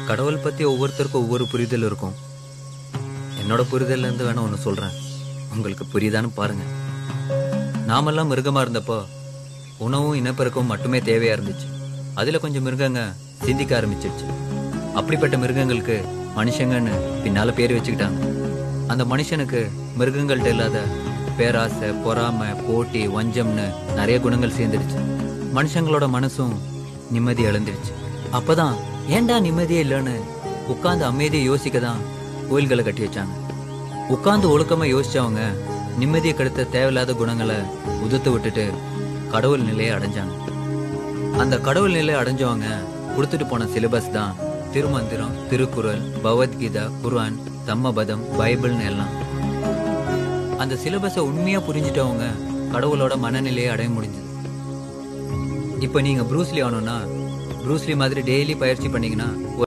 கடவுள் பத்தி ஒவ்வொருத்தருக்கும் ஒவ்வொரு புரிதல் இருக்கும் என்னோட புரிதல்ல இருந்து வேணா ஒன்று சொல்றேன் உங்களுக்கு புரியுதான்னு பாருங்க நாமெல்லாம் மிருகமா இருந்தப்போ உணவும் இனப்பெருக்கவும் மட்டுமே தேவையா இருந்துச்சு அதுல கொஞ்சம் மிருகங்க சிந்திக்க ஆரம்பிச்சிருச்சு அப்படிப்பட்ட மிருகங்களுக்கு மனுஷங்கன்னு பின்னால பேர் வச்சுக்கிட்டாங்க அந்த மனுஷனுக்கு மிருகங்கள்ட்ட இல்லாத பேராசை பொறாமை போட்டி வஞ்சம்னு நிறைய குணங்கள் சேர்ந்துடுச்சு மனுஷங்களோட மனசும் நிம்மதி இழந்துடுச்சு அப்பதான் ஏன்டா நிம்மதியே இல்லைன்னு உட்கார்ந்து அமைதியை யோசிக்க தான் கோயில்களை கட்டி வச்சாங்க உட்கார்ந்து ஒழுக்கமா யோசிச்சவங்க நிம்மதியை கெடுத்த தேவையில்லாத குணங்களை உதுத்து விட்டுட்டு கடவுள் நிலையை அடைஞ்சாங்க அந்த கடவுள் நிலையை அடைஞ்சவங்க கொடுத்துட்டு போன சிலபஸ் தான் திருமந்திரம் திருக்குறள் பகவத்கீதா குர்ஆன் தம்மபதம் பைபிள்னு எல்லாம் அந்த சிலபஸை உண்மையா புரிஞ்சிட்டவங்க கடவுளோட மனநிலையை அடைய முடிஞ்சது இப்போ நீங்க ப்ரூஸ்லி ஆகணும்னா ப்ரூஸ்லி மாதிரி டெய்லி பயிற்சி பண்ணீங்கன்னா